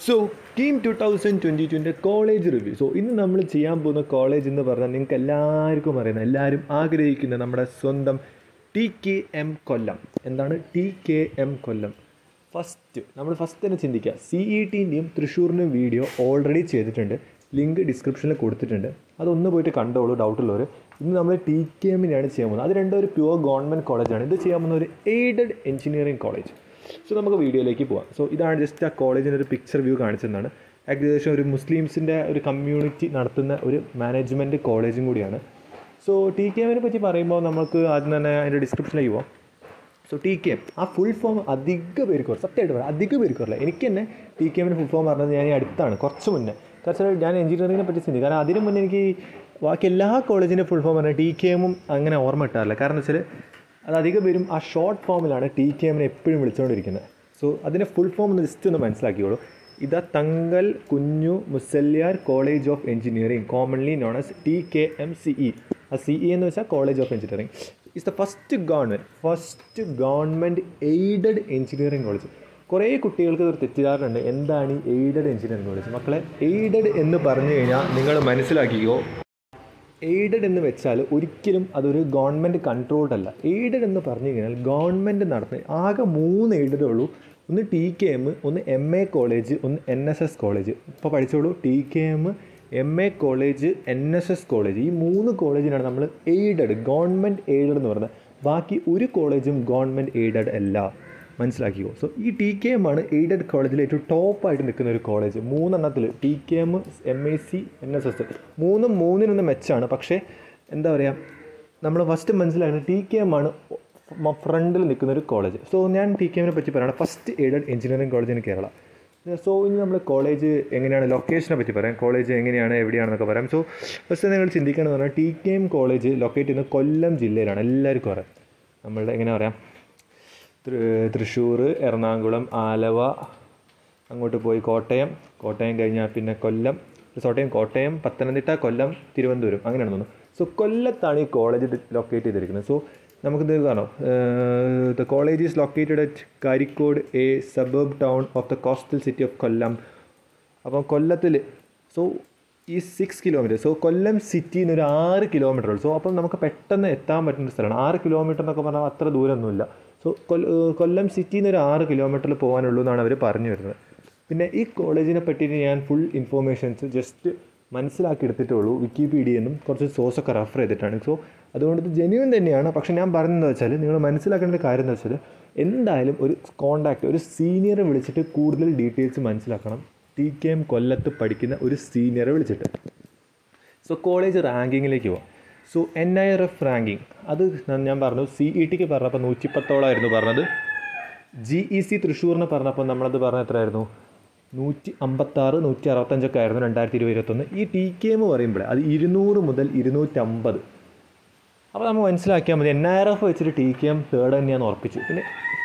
so team two thousand twenty twenty college review so ഇന്ന് നമ്മൾ ചെയ്യാൻ പോകുന്ന കോളേജ് എന്ന് പറഞ്ഞാൽ നിങ്ങൾക്ക് എല്ലാവർക്കും അറിയുന്ന എല്ലാവരും ആഗ്രഹിക്കുന്ന നമ്മുടെ സ്വന്തം ടി കെ എം കൊല്ലം എന്താണ് T K M Kollam first നമ്മൾ ഫസ്റ്റ് തന്നെ ചിന്തിക്കുക സി ഇ ടിൻ്റെയും തൃശ്ശൂരിൻ്റെയും വീഡിയോ ഓൾറെഡി ചെയ്തിട്ടുണ്ട് ലിങ്ക് ഡിസ്ക്രിപ്ഷനിൽ കൊടുത്തിട്ടുണ്ട് അതൊന്ന് പോയിട്ട് കണ്ടോളൂ ഡൗട്ടുള്ളവർ ഇന്ന് നമ്മൾ ടി കെ എമ്മിനാണ് ചെയ്യാൻ പോകുന്നത് അത് രണ്ടും ഒരു പ്യുവർ ഗവൺമെൻറ് കോളേജാണ് ഇത് ചെയ്യാൻ പോകുന്ന ഒരു എയ്ഡഡ് എഞ്ചിനീയറിംഗ് കോളേജ് സോ നമുക്ക് വീഡിയോയിലേക്ക് പോവാം സോ ഇതാണ് ജസ്റ്റ് ആ കോളേജിൻ്റെ ഒരു പിക്ചർ വ്യൂ കാണിച്ചതാണ് ഏകദേശം ഒരു മുസ്ലിംസിൻ്റെ ഒരു കമ്മ്യൂണിറ്റി നടത്തുന്ന ഒരു മാനേജ്മെൻറ്റ് കോളേജും കൂടിയാണ് സോ ടി കെ എമ്മിനെ പറ്റി പറയുമ്പോൾ നമുക്ക് ആദ്യം തന്നെ അതിൻ്റെ ഡിസ്ക്രിപ്ഷനിലേക്ക് പോവാം സോ ടി കെ എം ആ ഫുൾ ഫോം അധിക പേർക്ക് അറിയാം സത്യമായിട്ട് പറയാം അധിക പേർക്ക് അറിയില്ല എനിക്ക് തന്നെ ടി കെ എമ്മിന് ഫുൾ ഫോം പറഞ്ഞത് ഞാൻ ഈ അടുത്താണ് കുറച്ച് മുന്നേ കാരണം ഞാൻ എഞ്ചിനീയറിങ്ങിനെ പറ്റി ചിന്തിക്കും കാരണം അതിന് മുന്നേ എനിക്ക് ബാക്കി എല്ലാ കോളേജിൻ്റെ ഫുൾ ഫോം പറഞ്ഞാൽ ടി കെ എമ്മും അങ്ങനെ ഓർമ്മ കിട്ടാറില്ല കാരണം വെച്ചാൽ അത് അധികം പേരും ആ ഷോർട്ട് ഫോമിലാണ് ടി കെ എമ്മിനെ എപ്പോഴും വിളിച്ചുകൊണ്ടിരിക്കുന്നത് സോ അതിൻ്റെ ഫുൾ ഫോം ഒന്ന് ജസ്റ്റ് ഒന്ന് മനസ്സിലാക്കിയോളൂ ഇതാ Thangal Kunju Musaliar college of engineering commonly known as T K M C E ആ സി ഇ എന്ന് വെച്ചാൽ college of engineering is the first government first government aided engineering college കുറേ കുട്ടികൾക്ക് ഒരു തെറ്റിദ്ധാരണയുണ്ട് എന്താണ് ഈ എയ്ഡഡ് എഞ്ചിനീയറിംഗ് കോളേജ് മക്കളെ എയ്ഡഡ് എന്ന് പറഞ്ഞു കഴിഞ്ഞാൽ നിങ്ങൾ മനസ്സിലാക്കിയോ എയ്ഡഡ് എന്ന് വെച്ചാൽ ഒരിക്കലും അതൊരു ഗവൺമെൻറ് കൺട്രോൾഡ് അല്ല എയ്ഡഡ് എന്ന് പറഞ്ഞു കഴിഞ്ഞാൽ ഗവൺമെൻറ് നടത്തുന്ന ആകെ മൂന്ന് എയ്ഡഡേ ഉള്ളൂ ഒന്ന് ടി കെ എം ഒന്ന് എം എ കോളേജ് ഒന്ന് എൻ എസ് എസ് കോളേജ് ഇപ്പോൾ പഠിച്ചോളൂ T K M M A college N S S college ഈ മൂന്ന് കോളേജിനാണ് നമ്മൾ എയ്ഡഡ് ഗവൺമെൻറ് എയ്ഡഡ് എന്ന് പറയുന്നത് ബാക്കി ഒരു കോളേജും ഗവൺമെൻറ് എയ്ഡഡ് അല്ല മനസ്സിലാക്കിയോ സോ ഈ ടി കെ എം ആണ് എയ്ഡഡ് കോളേജിൽ ഏറ്റവും ടോപ്പായിട്ട് നിൽക്കുന്ന ഒരു കോളേജ് മൂന്നെണ്ണത്തിൽ T K M M A C N S S മൂന്നും മൂന്നിനൊന്ന് മെച്ചാണ് പക്ഷേ എന്താ പറയുക നമ്മൾ ഫസ്റ്റ് മനസ്സിലാക്കുന്നത് ടി കെ എം ആണ് ഫ്രണ്ടിൽ നിൽക്കുന്ന ഒരു കോളേജ് സോ ഞാൻ ടി കെ എമ്മിനെ പറ്റി പറയുകയാണ് first aided engineering college in Kerala so ഇനി നമ്മൾ കോളേജ് എങ്ങനെയാണ് ലൊക്കേഷനെ പറ്റി പറയാം കോളേജ് എങ്ങനെയാണ് എവിടെയാണെന്നൊക്കെ പറയാം സോ ഫസ്റ്റ് നിങ്ങൾ ചിന്തിക്കണമെന്ന് പറഞ്ഞാൽ T K M college locate ചെയ്യുന്നത് കൊല്ലം ജില്ലയിലാണ് എല്ലാവർക്കും അറിയാം നമ്മളുടെ എങ്ങനെ പറയാം തൃശ്ശൂർ എറണാകുളം ആലവ അങ്ങോട്ട് പോയി കോട്ടയം കോട്ടയം കഴിഞ്ഞാൽ പിന്നെ കൊല്ലം കോട്ടയം കോട്ടയം പത്തനംതിട്ട കൊല്ലം തിരുവനന്തപുരം അങ്ങനെയാണ് തോന്നുന്നു സോ കൊല്ലത്താണ് ഈ കോളേജ് ലൊക്കേറ്റ് ചെയ്തിരിക്കുന്നത് സോ നമുക്കിത് കാണാം the college is located at Karicode a suburb town of the coastal city of Kollam അപ്പം കൊല്ലത്തിൽ സോ ഈ സിക്സ് കിലോമീറ്റർ സോ കൊല്ലം സിറ്റിയിൽ നിന്ന് ഒരു ആറ് കിലോമീറ്റർ ഉള്ളൂ സോ അപ്പം നമുക്ക് പെട്ടെന്ന് എത്താൻ പറ്റുന്ന സ്ഥലമാണ് ആറ് കിലോമീറ്റർ എന്നൊക്കെ പറഞ്ഞാൽ അത്ര ദൂരമൊന്നുമില്ല സോ കൊല്ലം സിറ്റിയിൽ നിന്ന് ഒരു ആറ് കിലോമീറ്ററിൽ പോകാനുള്ളൂ എന്നാണ് അവർ പറഞ്ഞു വരുന്നത് പിന്നെ ഈ കോളേജിനെ പറ്റിയിട്ട് ഞാൻ ഫുൾ ഇൻഫോർമേഷൻസ് ജസ്റ്റ് മനസ്സിലാക്കി എടുത്തിട്ടേ ഉള്ളൂ വിക്കിപീഡിയ എന്നും കുറച്ച് സോഴ്സൊക്കെ റെഫർ ചെയ്തിട്ടാണ് സോ അതുകൊണ്ട് ഇത് ജെന്യൂൻ തന്നെയാണ് പക്ഷേ ഞാൻ പറയുന്നത് വെച്ചാൽ നിങ്ങൾ മനസ്സിലാക്കേണ്ട കാര്യം എന്താ വെച്ചാൽ എന്തായാലും ഒരു കോണ്ടാക്ട് ഒരു സീനിയറെ വിളിച്ചിട്ട് കൂടുതൽ ഡീറ്റെയിൽസ് മനസ്സിലാക്കണം ടി കെ എം കൊല്ലത്ത് പഠിക്കുന്ന ഒരു സീനിയറെ വിളിച്ചിട്ട് സോ കോളേജ് റാങ്കിങ്ങിലേക്ക് പോവാം so N I R F ranking അത് ഞാൻ പറഞ്ഞു സി ഇ ടിക്ക് പറഞ്ഞപ്പോൾ നൂറ്റിപ്പത്തോളായിരുന്നു പറഞ്ഞത് ജി ഇ സി തൃശ്ശൂറിന് പറഞ്ഞപ്പോൾ നമ്മളത് പറഞ്ഞ എത്രയായിരുന്നു നൂറ്റി അമ്പത്താറ് നൂറ്റി അറുപത്തഞ്ചൊക്കെ ആയിരുന്നു രണ്ടായിരത്തി ഇരുപത്തൊന്ന് ഈ ടി കെ എം പറയുമ്പോൾ അത് ഇരുന്നൂറ് മുതൽ ഇരുന്നൂറ്റമ്പത് അപ്പോൾ നമ്മൾ മനസ്സിലാക്കിയാൽ മതി എൻ ഐ ആർ എഫ് വെച്ചിട്ട് ടി കെ എം തേർഡ് തന്നെയാണ് ഉറപ്പിച്ചു പിന്നെ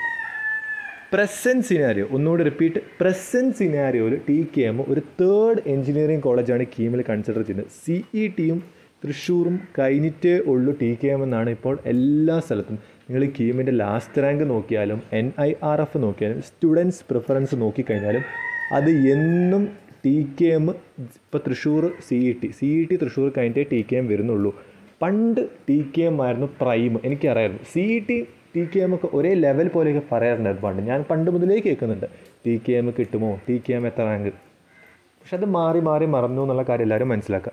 പ്രസൻറ്റ് സിനാരിയോ ഒന്നുകൂടി റിപ്പീറ്റ് പ്രസൻറ്റ് സിനാരിയോയിൽ ടി കെ എം ഒരു തേർഡ് എഞ്ചിനീയറിംഗ് കോളേജാണ് കീമിൽ കൺസിഡർ ചെയ്യുന്നത് സി ഇ ടിയും തൃശ്ശൂറും കഴിഞ്ഞിട്ടേ ഉള്ളൂ ടി കെ എം എന്നാണ് ഇപ്പോൾ എല്ലാ സ്ഥലത്തും നിങ്ങൾ ഈ കീമിൻ്റെ ലാസ്റ്റ് റാങ്ക് നോക്കിയാലും എൻ ഐ ആർ എഫ് നോക്കിയാലും സ്റ്റുഡൻസ് പ്രിഫറൻസ് നോക്കിക്കഴിഞ്ഞാലും അത് എന്നും ടി കെ എം ഇപ്പോൾ Thrissur C E T C E T Thrissur കഴിഞ്ഞിട്ടേ ടി കെ എം വരുന്നുള്ളൂ പണ്ട് ടി കെ എം ആയിരുന്നു പ്രൈം എനിക്കറിയായിരുന്നു C E T T K M ഒക്കെ ഒരേ ലെവൽ പോലെയൊക്കെ പറയാറുണ്ടായിരുന്നു പണ്ട് ഞാൻ പണ്ട് മുതലേ കേൾക്കുന്നുണ്ട് ടി കെ എം കിട്ടുമോ ടി കെ എം എത്ര റാങ്ക് പക്ഷെ അത് മാറി മാറി മറന്നു എന്നുള്ള കാര്യം എല്ലാവരും മനസ്സിലാക്കുക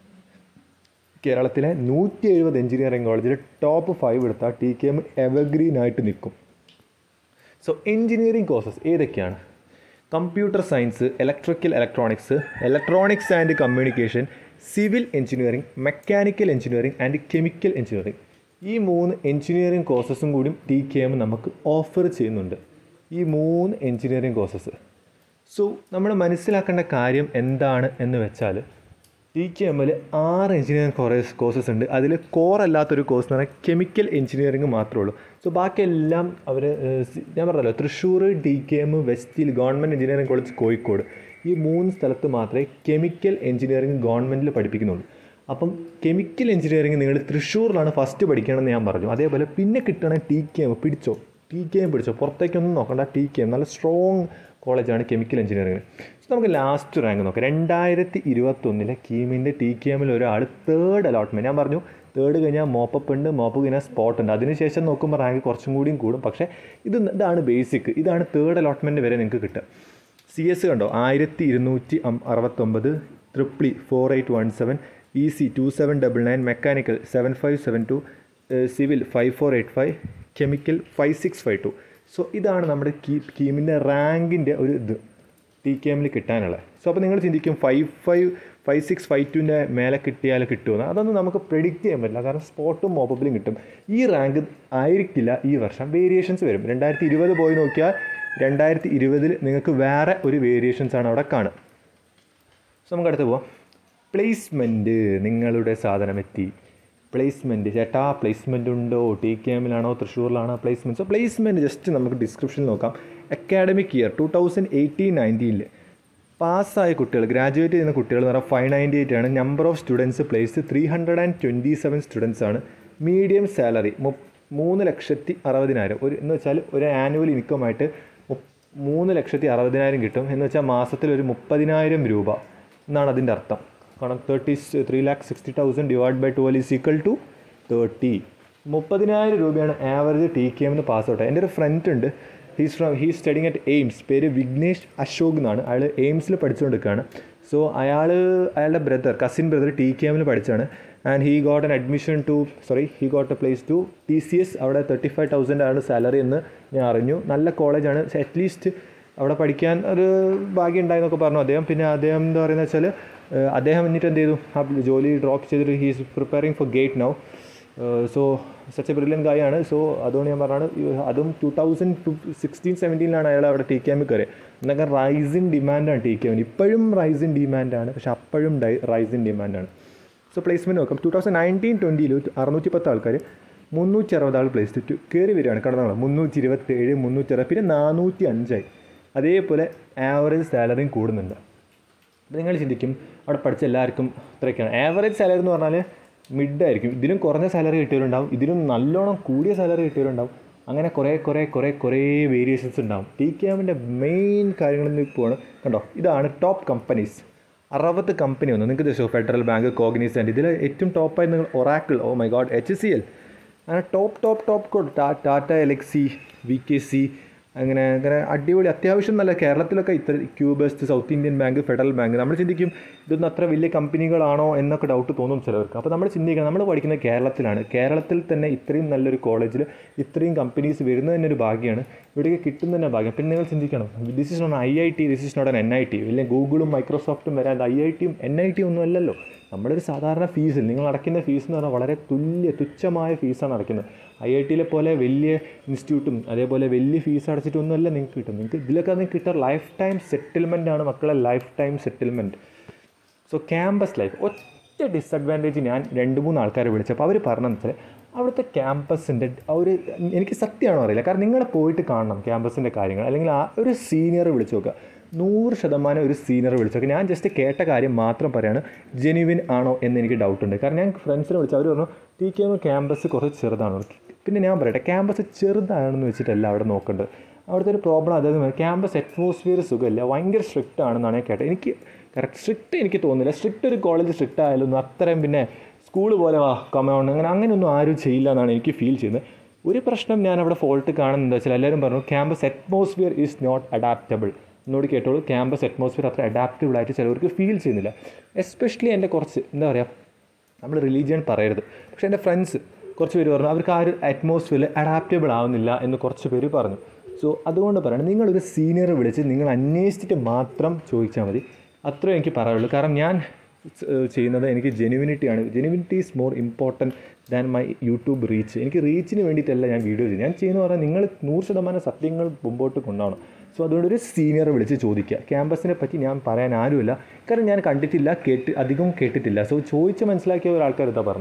കേരളത്തിലെ നൂറ്റി എഴുപത് എഞ്ചിനീയറിംഗ് കോളേജിൽ ടോപ്പ് ഫൈവ് എടുത്താൽ ടി കെ എം എവർഗ്രീൻ ആയിട്ട് നിൽക്കും സോ എഞ്ചിനീയറിംഗ് കോഴ്സസ് ഏതൊക്കെയാണ് computer science electrical electronics electronics and communication civil engineering mechanical engineering and chemical engineering ഈ മൂന്ന് എഞ്ചിനീയറിംഗ് കോഴ്സസും കൂടി ടി കെ എം നമുക്ക് ഓഫർ ചെയ്യുന്നുണ്ട് ഈ മൂന്ന് എഞ്ചിനീയറിംഗ് കോഴ്സസ് സോ നമ്മൾ മനസ്സിലാക്കേണ്ട കാര്യം എന്താണ് എന്ന് വെച്ചാൽ ടി കെ എമ്മിൽ ആറ് എഞ്ചിനീയറിംഗ് കോറേസ് കോഴ്സസ് ഉണ്ട് അതിൽ കോർ അല്ലാത്തൊരു കോഴ്സ് എന്ന് പറഞ്ഞാൽ കെമിക്കൽ എഞ്ചിനീയറിംഗ് മാത്രമേ ഉള്ളൂ സോ ബാക്കിയെല്ലാം അവർ ഞാൻ പറഞ്ഞല്ലോ തൃശ്ശൂർ ടി കെ എം വെസ്റ്റിൽ ഗവൺമെൻറ് എഞ്ചിനീയറിംഗ് കോളേജ് കോഴിക്കോട് ഈ മൂന്ന് സ്ഥലത്ത് മാത്രമേ കെമിക്കൽ എഞ്ചിനീയറിംഗ് ഗവൺമെൻറ്റിൽ പഠിപ്പിക്കുന്നുള്ളൂ അപ്പം കെമിക്കൽ എഞ്ചിനീയറിംഗ് നിങ്ങൾ തൃശ്ശൂരിലാണ് ഫസ്റ്റ് പഠിക്കണമെന്ന് ഞാൻ പറഞ്ഞു അതേപോലെ പിന്നെ കിട്ടണ ടി കെ എം പിടിച്ചോ ടി കെ എം പിടിച്ചോ പുറത്തേക്കൊന്നും നോക്കണ്ട ടി കെ എം നല്ല സ്ട്രോങ് കോളേജാണ് കെമിക്കൽ എഞ്ചിനീയറിംഗ് സോ നമുക്ക് ലാസ്റ്റ് റാങ്ക് നോക്കാം രണ്ടായിരത്തി ഇരുപത്തൊന്നിലെ കീമിൻ്റെ ടി കെ എമ്മിൽ ഒരാൾ തേർഡ് അലോട്ട്മെൻറ്റ് ഞാൻ പറഞ്ഞു തേർഡ് കഴിഞ്ഞാൽ മോപ്പപ്പ് ഉണ്ട് മോപ്പ് കഴിഞ്ഞാൽ സ്പോട്ട് ഉണ്ട് അതിനുശേഷം നോക്കുമ്പോൾ റാങ്ക് കുറച്ചും കൂടിയും കൂടും പക്ഷേ ഇത് ഇതാണ് ബേസിക് ഇതാണ് തേർഡ് അലോട്ട്മെൻറ്റ് വരെ നിങ്ങൾക്ക് കിട്ടുക സി എസ് കണ്ടോ ആയിരത്തി ഇരുന്നൂറ്റി അറുപത്തൊമ്പത് triple four eight one seven E C two seven double nine mechanical seven five seven two civil five four eight five chemical five six five two so ഇതാണ് നമ്മുടെ key കീമിൻ്റെ റാങ്കിൻ്റെ ഒരു ഇത് ടി കെ എമ്മിൽ കിട്ടാനുള്ളത് so അപ്പോൾ നിങ്ങൾ ചിന്തിക്കും five five five six five ടുവിൻ്റെ മേലെ കിട്ടിയാൽ കിട്ടുമെന്ന് അതൊന്നും നമുക്ക് പ്രെഡിക്റ്റ് ചെയ്യാൻ പറ്റില്ല കാരണം സ്പോട്ടും മോബിലും കിട്ടും ഈ റാങ്ക് ആയിരിക്കില്ല ഈ വർഷം വേരിയേഷൻസ് വരും രണ്ടായിരത്തി ഇരുപത് പോയി നോക്കിയാൽ രണ്ടായിരത്തി ഇരുപതിൽ നിങ്ങൾക്ക് വേറെ ഒരു വേരിയേഷൻസ് ആണ് അവിടെ കാണുക സോ നമുക്ക് അടുത്ത് പോവാം പ്ലേസ്മെൻറ്റ് നിങ്ങളുടെ സാധനം എത്തി പ്ലേസ്മെൻറ്റ് ചേട്ടാ പ്ലേസ്മെൻ്റ് ഉണ്ടോ ടി കെ എമ്മിലാണോ തൃശ്ശൂരിലാണോ പ്ലേസ്മെൻറ്റ് സോ പ്ലേസ്മെൻറ്റ് ജസ്റ്റ് നമുക്ക് ഡിസ്ക്രിപ്ഷനിൽ നോക്കാം academic year two thousand eighteen നയൻറ്റീനിൽ പാസ്സായ കുട്ടികൾ ഗ്രാജുവേറ്റ് ചെയ്യുന്ന കുട്ടികൾ എന്ന് പറഞ്ഞാൽ ഫൈവ് നയൻറ്റി എയ്റ്റ് ആണ് number of students placed three hundred and twenty seven students ആണ് മീഡിയം സാലറി മൂന്ന് ലക്ഷത്തി അറുപതിനായിരം ഒരു എന്ന് വെച്ചാൽ ഒരു ആനുവൽ ഇൻകമായിട്ട് മൂന്ന് ലക്ഷത്തി അറുപതിനായിരം കിട്ടും എന്ന് വെച്ചാൽ മാസത്തിൽ ഒരു മുപ്പതിനായിരം രൂപ എന്നാണ് അതിൻ്റെ അർത്ഥം കാരണം thirty three lakh sixty thousand divide by twelve is equal to thirty മുപ്പതിനായിരം രൂപയാണ് ആവറേജ് ടി കെ എമ്മിന് പാസ് ഔട്ട് എൻ്റെ ഒരു ഫ്രണ്ട് ഉണ്ട് he's from he studying at AIIMS പേര് വിഘ്നേഷ് അശോക് എന്നാണ് അയാൾ എയിംസിൽ പഠിച്ചുകൊണ്ടിരിക്കുകയാണ് സോ അയാൾ അയാളുടെ brother cousin brother T K എമ്മിൽ പഠിച്ചാണ് and he got an admission to sorry he got a place to T C S അവിടെ തേർട്ടി ഫൈവ് തൗസൻഡ് ആണ് സാലറി എന്ന് ഞാൻ അറിഞ്ഞു നല്ല കോളേജാണ് അറ്റ്ലീസ്റ്റ് അവിടെ പഠിക്കാൻ ഒരു ഭാഗ്യം ഉണ്ടായെന്നൊക്കെ പറഞ്ഞു അദ്ദേഹം പിന്നെ അദ്ദേഹം എന്താ പറയുന്നത് വെച്ചാൽ അദ്ദേഹം എന്നിട്ട് എന്ത് ചെയ്തു ആ ജോലി ഡ്രോപ്പ് ചെയ്തിട്ട് he's preparing for GATE now so such a brilliant guy ആണ് സോ അതുകൊണ്ട് ഞാൻ പറഞ്ഞാണ് അതും ടു തൗസൻഡ് ടു സിക്സ്റ്റീൻ സെവൻറ്റീനിലാണ് അയാൾ അവിടെ ടി കെ എമ്മിൽ കയറിയത് എന്നൊക്കെ റൈസിൻ ഡിമാൻഡാണ് ടി കെ എമ്മിന് ഇപ്പോഴും റൈസിൻ ഡിമാൻഡാണ് പക്ഷെ അപ്പോഴും ഡൈ റൈസിൻ ഡിമാൻഡാണ് സോ പ്ലേസ്മെൻറ്റ് നോക്കാം ടു തൗസൻഡ് നയൻറ്റീൻ ട്വൻറ്റിയിൽ അറുന്നൂറ്റി പത്ത് ആൾക്കാർ മുന്നൂറ്റി അറുപത് ആൾ പ്ലേസ് ടു കയറി വരികയാണ് കടന്നാണ് മുന്നൂറ്റി ഇരുപത്തേഴ് മുന്നൂറ്റി അറുപത് പിന്നെ നാനൂറ്റി അഞ്ചായി അതേപോലെ ആവറേജ് സാലറിയും കൂടുന്നുണ്ട് അപ്പോൾ നിങ്ങൾ ചിന്തിക്കും അവിടെ പഠിച്ച എല്ലാവർക്കും ഇത്രയൊക്കെയാണ് ആവറേജ് സാലറി എന്ന് പറഞ്ഞാൽ മിഡ് ആയിരിക്കും ഇതിലും കുറഞ്ഞ സാലറി കിട്ടിയവരുണ്ടാവും ഇതിലും നല്ലോണം കൂടിയ സാലറി കിട്ടിയവരുണ്ടാവും അങ്ങനെ കുറേ കുറേ കുറേ കുറേ വേരിയേഷൻസ് ഉണ്ടാവും ടി കെ എമ്മിൻ്റെ മെയിൻ കാര്യങ്ങളിൽ പോവാണ് കണ്ടോ ഇതാണ് ടോപ്പ് കമ്പനീസ് അറുപത് കമ്പനി വന്നു നിങ്ങൾക്ക് ഇത് ഫെഡറൽ ബാങ്ക് കോഗ്നീസെൻ്റ് ഇതിൽ ഏറ്റവും ടോപ്പായി നിങ്ങൾ Oracle oh my God H C L അങ്ങനെ top top top code Tata Elxsi V K C അങ്ങനെ അങ്ങനെ അടിപൊളി അത്യാവശ്യം നല്ല കേരളത്തിലൊക്കെ ഇത്ര ക്യൂബസ്റ്റ് സൗത്ത് ഇന്ത്യൻ ബാങ്ക് ഫെഡറൽ ബാങ്ക് നമ്മൾ ചിന്തിക്കും ഇതൊന്നും അത്ര വലിയ കമ്പനികളാണോ എന്നൊക്കെ ഡൗട്ട് തോന്നും ചിലവർക്ക് അപ്പോൾ നമ്മൾ ചിന്തിക്കണം നമ്മൾ പഠിക്കുന്നത് കേരളത്തിലാണ് കേരളത്തിൽ തന്നെ ഇത്രയും നല്ലൊരു കോളേജിൽ ഇത്രയും കമ്പനീസ് വരുന്നത് തന്നെ ഒരു ഭാഗ്യമാണ് ഇവിടേക്ക് കിട്ടുന്ന തന്നെ ഭാഗ്യം പിന്നെ നിങ്ങൾ ചിന്തിക്കണം this is not I I T this is not N N I T വലിയ ഗൂഗിളും മൈക്രോസോഫ്റ്റും വരാൻ ഐ ഐ ടിയും എൻ ഐ ടി ഒന്നും അല്ലല്ലോ നമ്മുടെ ഒരു സാധാരണ ഫീസിൽ നിങ്ങൾ അടയ്ക്കുന്ന ഫീസ് എന്ന് പറഞ്ഞാൽ വളരെ തുല്യ തുച്ഛമായ ഫീസാണ് അടയ്ക്കുന്നത് ഐ ഐ ടിയിലെ പോലെ വലിയ ഇൻസ്റ്റിറ്റ്യൂട്ടും അതേപോലെ വലിയ ഫീസ് അടച്ചിട്ടൊന്നുമല്ല നിങ്ങൾക്ക് കിട്ടും നിങ്ങൾക്ക് ഇതിലൊക്കെ നിങ്ങൾക്ക് കിട്ടുക ലൈഫ് ടൈം സെറ്റിൽമെൻ്റ് ആണ് മക്കളെ life time settlement so campus life ഒറ്റ ഡിസഡ്വാൻറ്റേജ് ഞാൻ രണ്ട് മൂന്ന് ആൾക്കാരെ വിളിച്ചപ്പോൾ അവർ പറഞ്ഞതെന്ന് വെച്ചാൽ അവിടുത്തെ ക്യാമ്പസിൻ്റെ ഒരു എനിക്ക് സത്യമാണോ അറിയില്ല കാരണം നിങ്ങൾ പോയിട്ട് കാണണം ക്യാമ്പസിൻ്റെ കാര്യങ്ങൾ അല്ലെങ്കിൽ ആ ഒരു സീനിയർ വിളിച്ച് നോക്കുക നൂറ് ശതമാനം ഒരു സീനിയർ വിളിച്ചൊക്കെ ഞാൻ ജസ്റ്റ് കേട്ട കാര്യം മാത്രം പറയാണ് ജെനുവിൻ ആണോ എന്ന് എനിക്ക് ഡൗട്ട് ഉണ്ട് കാരണം ഞാൻ ഫ്രണ്ട്സിനെ വിളിച്ചു അവർ പറഞ്ഞു ടി കെ എം ക്യാമ്പസ് കുറച്ച് ചെറുതാണ് പിന്നെ ഞാൻ പറയട്ടെ ക്യാമ്പസ് ചെറുതാണെന്ന് വെച്ചിട്ടല്ല അവിടെ നോക്കേണ്ടത് അവിടുത്തെ ഒരു പ്രോബ്ലം അതായത് ക്യാമ്പസ് അറ്റ്മോസ്ഫിയർ സുഖമില്ല ഭയങ്കര സ്ട്രിക്റ്റ് ആണെന്നാണ് ഞാൻ കേട്ടത് എനിക്ക് കറക്റ്റ് സ്ട്രിക്റ്റ് എനിക്ക് തോന്നുന്നില്ല സ്ട്രിക്റ്റ് ഒരു കോളേജ് സ്ട്രിക്റ്റ് ആയാലൊന്നും അത്രയും പിന്നെ സ്കൂൾ പോലെ വാ കമൗണ്ട് അങ്ങനെ അങ്ങനെയൊന്നും ആരും ചെയ്യില്ല എന്നാണ് എനിക്ക് ഫീൽ ചെയ്യുന്നത് ഒരു പ്രശ്നം ഞാൻ അവിടെ ഫോൾട്ട് കാണുന്നത് എന്താ വെച്ചാൽ എല്ലാവരും പറഞ്ഞു campus atmosphere is not adaptable എന്നോട് കേട്ടോളൂ ക്യാമ്പസ് അറ്റ്മോസ്ഫിയർ അത്ര അഡാപ്റ്റബിൾ ആയിട്ട് ചിലവർക്ക് ഫീൽ ചെയ്യുന്നില്ല എസ്പെഷ്യലി എൻ്റെ കുറച്ച് എന്താ പറയുക നമ്മൾ റിലീജിയൻ പറയരുത് പക്ഷേ എൻ്റെ ഫ്രണ്ട്സ് കുറച്ച് പേര് പറഞ്ഞു അവർക്ക് ആ ഒരു അറ്റ്മോസ്ഫിയറിൽ അഡാപ്റ്റബിൾ ആവുന്നില്ല എന്ന് കുറച്ച് പേര് പറഞ്ഞു സോ അതുകൊണ്ട് പറയണം നിങ്ങളൊരു സീനിയർ വിളിച്ച് നിങ്ങൾ അന്വേഷിച്ചിട്ട് മാത്രം ചോദിച്ചാൽ മതി അത്രയും എനിക്ക് പറയുള്ളൂ കാരണം ഞാൻ ചെയ്യുന്നത് എനിക്ക് ജെനുവിനിറ്റിയാണ് genuinity is more important than my YouTube reach എനിക്ക് റീച്ചിന് വേണ്ടിയിട്ടല്ല ഞാൻ വീഡിയോ ചെയ്യുന്നത് ഞാൻ ചെയ്യുന്ന പറഞ്ഞാൽ നിങ്ങൾ നൂറ് ശതമാനം സത്യങ്ങൾ മുമ്പോട്ട് കൊണ്ടുപോകണം സോ അതുകൊണ്ട് ഒരു സീനിയർ വിളിച്ച് ചോദിക്കുക ക്യാമ്പസിനെ പറ്റി ഞാൻ പറയാൻ ആരുമില്ല കാരണം ഞാൻ കണ്ടിട്ടില്ല കേട്ട് അധികം കേട്ടിട്ടില്ല സോ ചോദിച്ച് മനസ്സിലാക്കിയ ഒരാൾക്കാർ ഇതാ പറഞ്ഞത്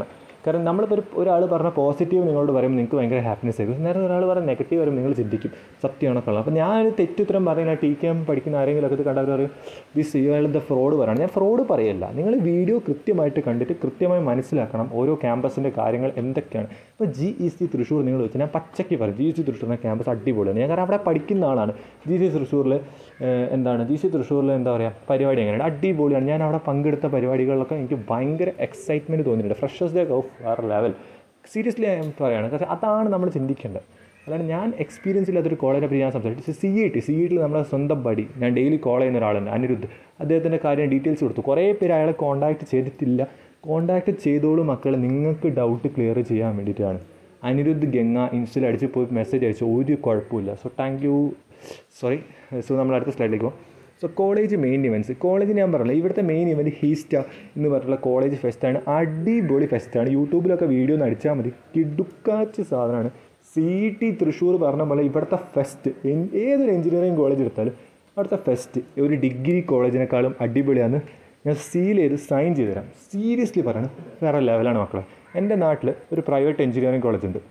കാരണം നമ്മളിപ്പോൾ ഒരു ഒരാൾ പറഞ്ഞ പോസിറ്റീവ് നിങ്ങളോട് പറയുമ്പോൾ നിങ്ങൾക്ക് ഭയങ്കര ഹാപ്പിനെസ് ആയിരിക്കും നേരെ ഒരാൾ പറഞ്ഞ നെഗറ്റീവ് വരുമ്പോൾ നിങ്ങൾ ചിന്തിക്കും സത്യമാണോ കള്ളം അപ്പോൾ ഞാനൊരു തെറ്റുത്തരം പറഞ്ഞാൽ ടി കെ എം പഠിക്കുന്ന ആരെങ്കിലും ഒക്കെ ഇത് കണ്ടവർ പറയും ദിസ് ഇയാൾ ദ ഫ്രോഡ് പറയണം ഞാൻ ഫ്രോഡ് പറയല്ല നിങ്ങൾ വീഡിയോ കൃത്യമായിട്ട് കണ്ടിട്ട് കൃത്യമായി മനസ്സിലാക്കണം ഓരോ ക്യാമ്പസിൻ്റെ കാര്യങ്ങൾ എന്തൊക്കെയാണ് ഇപ്പോൾ ജി ഇ സി തൃശ്ശൂർ നിങ്ങൾ വെച്ചാൽ ഞാൻ പച്ചയ്ക്ക് പറയും ജി സി തൃശ്ശൂരിൻ്റെ ക്യാമ്പസ് അടിപൊളിയാണ് ഞാൻ കാരണം അവിടെ പഠിക്കുന്ന ആളാണ് ജി സി തൃശ്ശൂരിൽ എന്താണ് ജി സി തൃശ്ശൂരിൽ എന്താ പറയുക പരിപാടി എങ്ങനെയാണ് അടിപൊളിയാണ് ഞാൻ അവിടെ പങ്കെടുത്ത പരിപാടികളിലൊക്കെ എനിക്ക് ഭയങ്കര എക്സൈറ്റ്മെൻറ്റ് തോന്നിയിട്ടുണ്ട് ഫ്രഷേഴ്സ് ഡേ ഓഫ് വേറെ ലെവൽ സീരിയസ്ലി ഞാൻ പറയുകയാണ് കാരണം അതാണ് നമ്മൾ ചിന്തിക്കേണ്ടത് അതാണ് ഞാൻ എക്സ്പീരിയൻസ് ഇല്ലാത്തൊരു കോളേജിനെ പറ്റി ഞാൻ സംസാരിച്ചു C E T C E ടിയിൽ നമ്മളെ സ്വന്തം ബഡി ഞാൻ ഡെയിലി കോൾ ചെയ്യുന്ന ഒരാളുണ്ട് അനിരുദ്ധ് അദ്ദേഹത്തിൻ്റെ കാര്യം ഡീറ്റെയിൽസ് കൊടുത്തു കുറേ പേര് അയാളെ കോൺടാക്ട് ചെയ്തിട്ടില്ല കോൺടാക്ട് ചെയ്തോളൂ മക്കളെ നിങ്ങൾക്ക് ഡൗട്ട് ക്ലിയർ ചെയ്യാൻ വേണ്ടിയിട്ടാണ് അനിരുദ്ധ് ഗംഗ ഇൻസ്റ്റയിൽ അടിച്ച് പോയി മെസ്സേജ് അയച്ചു ഒരു കുഴപ്പമില്ല so thank you sorry so നമ്മൾ അടുത്ത സ്ലൈഡിലേക്ക് പോകും so college main events college ഞാൻ പറഞ്ഞില്ല ഇവിടുത്തെ മെയിൻ ഇവൻറ്റ് ഹീസ്റ്റ എന്ന് പറഞ്ഞിട്ടുള്ള കോളേജ് ഫെസ്റ്റാണ് അടിപൊളി ഫെസ്റ്റാണ് യൂട്യൂബിലൊക്കെ വീഡിയോ ഒന്ന് അടിച്ചാൽ മതി കിടുക്കാച്ച് സാധനമാണ് സി ടി തൃശ്ശൂർ പറഞ്ഞ പോലെ ഇവിടുത്തെ ഫെസ്റ്റ് ഏതൊരു എഞ്ചിനീയറിംഗ് കോളേജ് എടുത്താലും അവിടുത്തെ ഫെസ്റ്റ് ഒരു ഡിഗ്രി കോളേജിനേക്കാളും അടിപൊളിയാണ് ഞാൻ സീൽ ചെയ്ത് സൈൻ ചെയ്ത് തരാം സീരിയസ്ലി പറയണം വേറെ ലെവലാണ് മക്കളെ എൻ്റെ നാട്ടിൽ ഒരു പ്രൈവറ്റ് എഞ്ചിനീയറിംഗ് കോളേജ് ഉണ്ട്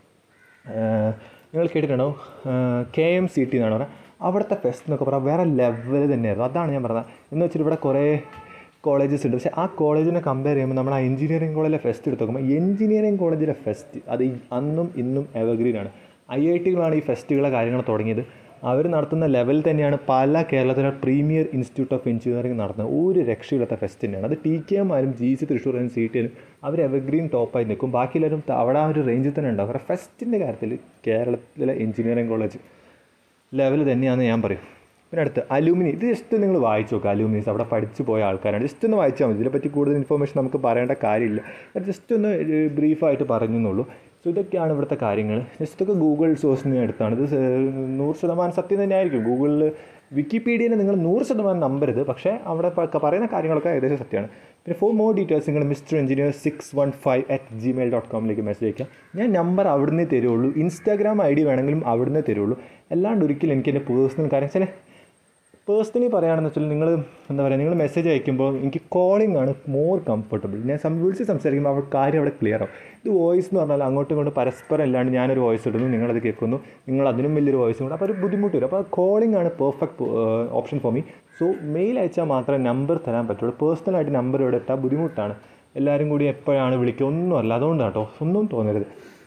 നിങ്ങൾ കേട്ടിട്ടുണ്ടോ കെ എം സി ടി എന്നാണ് പറയുക അവിടുത്തെ ഫെസ്റ്റ് എന്നൊക്കെ പറയാം വേറെ ലെവൽ തന്നെയായിരുന്നു അതാണ് ഞാൻ പറഞ്ഞത് എന്ന് വെച്ചിട്ട് ഇവിടെ കുറേ കോളേജസ് ഉണ്ട് പക്ഷേ ആ കോളേജിനെ കമ്പയർ ചെയ്യുമ്പോൾ നമ്മൾ ആ എഞ്ചിനീയറിംഗ് കോളേജിലെ ഫെസ്റ്റ് എടുത്ത് നോക്കുമ്പോൾ എഞ്ചിനീയറിംഗ് കോളേജിലെ ഫെസ്റ്റ് അത് ഈ അന്നും ഇന്നും എവർഗ്രീൻ ആണ് ഐ ഐ ടികളാണ് ഈ ഫെസ്റ്റുകളെ കാര്യങ്ങൾ തുടങ്ങിയത് അവർ നടത്തുന്ന ലെവൽ തന്നെയാണ് പല കേരളത്തിലെ പ്രീമിയർ ഇൻസ്റ്റിറ്റ്യൂട്ട് ഓഫ് എഞ്ചിനീയറിംഗ് നടത്തുന്നത് ഒരു രക്ഷയില്ലാത്ത ഫെസ്റ്റ് തന്നെയാണ് അത് ടി കെ എമാരും ജി സി തൃശ്ശൂരും സി ടി എനും അവർ എവർഗ്രീൻ ടോപ്പായി നിൽക്കും ബാക്കി എല്ലാവരും അവിടെ ആ ഒരു റേഞ്ചിൽ തന്നെ ഉണ്ടാവും കാരണം ഫെസ്റ്റിൻ്റെ കാര്യത്തിൽ കേരളത്തിലെ എഞ്ചിനീയറിംഗ് കോളേജ് ലെവൽ തന്നെയാണെന്ന് ഞാൻ പറയും പിന്നെ അടുത്ത് അലൂമിനി ഇത് ജസ്റ്റ് നിങ്ങൾ വായിച്ചു നോക്കുക അലൂമിനീസ് അവിടെ പഠിച്ചു പോയ ആൾക്കാരാണ് ജസ്റ്റ് ഒന്ന് വായിച്ചാൽ മതി ഇതിനെപ്പറ്റി കൂടുതൽ ഇൻഫർമേഷൻ നമുക്ക് പറയേണ്ട കാര്യമില്ല ജസ്റ്റ് ഒന്ന് ബ്രീഫായിട്ട് പറഞ്ഞെന്നുള്ളൂ സോ ഇതൊക്കെയാണ് ഇവിടുത്തെ കാര്യങ്ങൾ ജസ്റ്റ് ഒക്കെ ഗൂഗിൾ സോഴ്സിൽ നിന്ന് എടുത്താണ് ഇത് നൂറ് ശതമാനം സത്യം തന്നെയായിരിക്കും ഗൂഗിളിൽ വിക്കിപീഡിയയിൽ നിങ്ങൾ നൂറ് ശതമാനം നമ്പരുത് പക്ഷേ അവിടെ പറയുന്ന കാര്യങ്ങളൊക്കെ ഏകദേശം സത്യമാണ് പിന്നെ ഫോർ മോർ ഡീറ്റെയിൽസ് നിങ്ങൾ mister engineer six one five at Gmail dot കോമിലേക്ക് മെസ്സേജ് അയക്കാം ഞാൻ നമ്പർ അവിടുന്ന് തരുള്ളൂ ഇൻസ്റ്റാഗ്രാം ഐ ഡി വേണമെങ്കിലും അവിടുന്ന് തരുള്ളൂ അല്ലാണ്ട് ഒരിക്കലും എനിക്ക് എൻ്റെ പേഴ്സണൽ കാര്യം ചില പേഴ്സണലി പറയുകയാണെന്ന് വെച്ചാൽ നിങ്ങൾ എന്താ പറയുക നിങ്ങൾ മെസ്സേജ് അയക്കുമ്പോൾ എനിക്ക് കോളിംഗ് ആണ് മോർ കംഫർട്ടബിൾ ഞാൻ സം വിളിച്ച് സംസാരിക്കുമ്പോൾ അവിടെ കാര്യം അവിടെ ക്ലിയർ ആവും ഇത് വോയിസ് എന്ന് പറഞ്ഞാൽ അങ്ങോട്ടും ഇങ്ങോട്ടും പരസ്പരം അല്ലാണ്ട് ഞാനൊരു വോയിസ് ഇടുന്നു നിങ്ങളത് കേൾക്കുന്നു നിങ്ങൾ അതിനും വലിയൊരു വോയിസും കൂടെ അപ്പോൾ ഒരു ബുദ്ധിമുട്ട് വരും അപ്പോൾ കോളിംഗ് ആണ് perfect option for me so mail അയച്ചാൽ മാത്രമേ നമ്പർ തരാൻ പറ്റുള്ളൂ പേഴ്സണലായിട്ട് നമ്പർ ഇവിടെ ഇട്ടാൽ ബുദ്ധിമുട്ടാണ് എല്ലാവരും കൂടി എപ്പോഴാണ് വിളിക്കുക ഒന്നും അല്ല അതുകൊണ്ടാണ് കേട്ടോ ഒന്നും തോന്നരുത്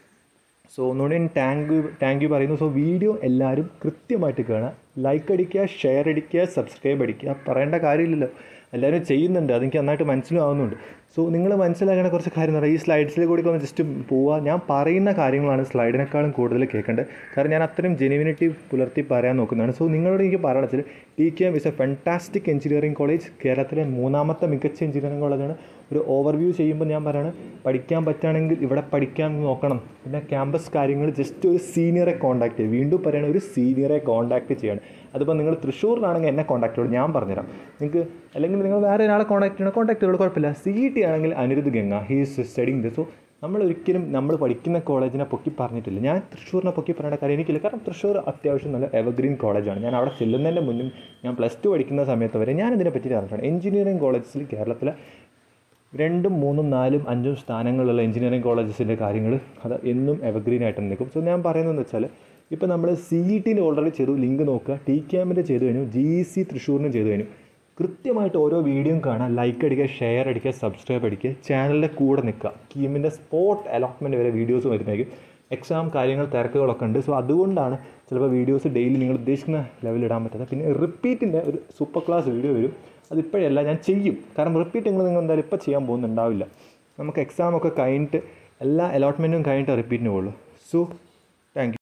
സോ ഒന്നുകൂടി ഞാൻ താങ്ക് യു താങ്ക് യു പറയുന്നു സോ വീഡിയോ എല്ലാവരും കൃത്യമായിട്ട് കാണുക ലൈക്ക് അടിക്കുക ഷെയർ അടിക്കുക സബ്സ്ക്രൈബ് അടിക്കുക പറയേണ്ട കാര്യമില്ലല്ലോ എല്ലാവരും ചെയ്യുന്നുണ്ട് അതെനിക്ക് നന്നായിട്ട് മനസ്സിലാവുന്നുണ്ട് സോ നിങ്ങൾ മനസ്സിലാക്കേണ്ട കുറച്ച് കാര്യം എന്ന് പറയുക ഈ സ്ലൈഡ്സിൽ കൂടി ഒന്ന് ജസ്റ്റ് പോവുക ഞാൻ പറയുന്ന കാര്യങ്ങളാണ് സ്ലൈഡിനേക്കാളും കൂടുതൽ കേൾക്കേണ്ടത് കാരണം ഞാൻ അത്രയും ജെനുവിനിറ്റി പുലർത്തി പറയാൻ നോക്കുന്നതാണ് സോ നിങ്ങളോട് എനിക്ക് പറയണം വെച്ചാൽ T K M is a fantastic engineering college കേരളത്തിലെ മൂന്നാമത്തെ മികച്ച എഞ്ചിനീയറിംഗ് കോളേജാണ് ഒരു ഓവർവ്യൂ ചെയ്യുമ്പോൾ ഞാൻ പറയാണ് പഠിക്കാൻ പറ്റുകയാണെങ്കിൽ ഇവിടെ പഠിക്കാൻ നോക്കണം പിന്നെ ക്യാമ്പസ് കാര്യങ്ങൾ ജസ്റ്റ് ഒരു സീനിയറെ കോൺടാക്ട് ചെയ്യുക വീണ്ടും പറയണ ഒരു സീനിയറെ കോൺടാക്ട് ചെയ്യണം അതിപ്പോൾ നിങ്ങൾ തൃശ്ശൂരിലാണെങ്കിൽ എന്നെ കോൺടാക്ട് ചെയ്യണം ഞാൻ പറഞ്ഞുതരാം നിങ്ങൾക്ക് അല്ലെങ്കിൽ നിങ്ങൾ വേറെ ഒരാളെ കോൺടാക്ട് ചെയ്യണം കോൺടാക്ട് ചെയ്തോളൂ കുഴപ്പമില്ല സി ടി ആണെങ്കിൽ Anirudh Ganga he's studying this so നമ്മൾ ഒരിക്കലും നമ്മൾ പഠിക്കുന്ന കോളേജിനെ പൊക്കി പറഞ്ഞിട്ടില്ല ഞാൻ തൃശ്ശൂരിനെ പൊക്കി പറയേണ്ട കാര്യം എനിക്കില്ല കാരണം തൃശ്ശൂർ അത്യാവശ്യം നല്ല എവർഗ്രീൻ കോളേജാണ് ഞാൻ അവിടെ ചെല്ലുന്നതിൻ്റെ മുന്നും ഞാൻ പ്ലസ് ടു പഠിക്കുന്ന സമയത്ത് വരെ ഞാൻ ഇതിനെ പറ്റി അറിഞ്ഞിട്ടുണ്ട് എഞ്ചിനീയറിംഗ് കോളേജസിൽ കേരളത്തിലെ രണ്ടും മൂന്നും നാലും അഞ്ചും സ്ഥാനങ്ങളുള്ള എഞ്ചിനീയറിംഗ് കോളേജസിൻ്റെ കാര്യങ്ങൾ അത് എന്നും എവർഗ്രീൻ ആയിട്ട് നിൽക്കും സോ ഞാൻ പറയുന്നതെന്ന് വെച്ചാൽ ഇപ്പോൾ നമ്മൾ സി ഇ ടിൻ്റെ ഓൾറെഡി ചെയ്തു ലിങ്ക് നോക്കുക ടി കെ എമ്മിൻ്റെ ചെയ്തു കഴിഞ്ഞു ജി സി തൃശ്ശൂരിനും ചെയ്തു കഴിഞ്ഞു കൃത്യമായിട്ട് ഓരോ വീഡിയോയും കാണാം ലൈക്ക് അടിക്കുക ഷെയർ അടിക്കുക സബ്സ്ക്രൈബ് അടിക്കുക ചാനലിൻ്റെ കൂടെ നിൽക്കുക കീമിൻ്റെ സ്പോട്ട് അലോട്ട്മെൻറ്റ് വരെ വീഡിയോസ് വരുന്നതായിരിക്കും എക്സാം കാര്യങ്ങൾ തിരക്കുകളൊക്കെ ഉണ്ട് സോ അതുകൊണ്ടാണ് ചിലപ്പോൾ വീഡിയോസ് ഡെയിലി നിങ്ങൾ ഉദ്ദേശിക്കുന്ന ലെവലിൽ ഇടാൻ പറ്റാത്തത് പിന്നെ റിപ്പീറ്റിൻ്റെ ഒരു സൂപ്പർ ക്ലാസ് വീഡിയോ വരും അതിപ്പോഴല്ല ഞാൻ ചെയ്യും കാരണം റിപ്പീറ്റ് നിങ്ങൾ നിങ്ങൾ എന്തായാലും ഇപ്പോൾ ചെയ്യാൻ പോകുന്നുണ്ടാവില്ല നമുക്ക് എക്സാം ഒക്കെ കഴിഞ്ഞിട്ട് എല്ലാ അലോട്ട്മെൻറ്റും കഴിഞ്ഞിട്ട് റിപ്പീറ്റിന് പോകുള്ളൂ സോ താങ്ക്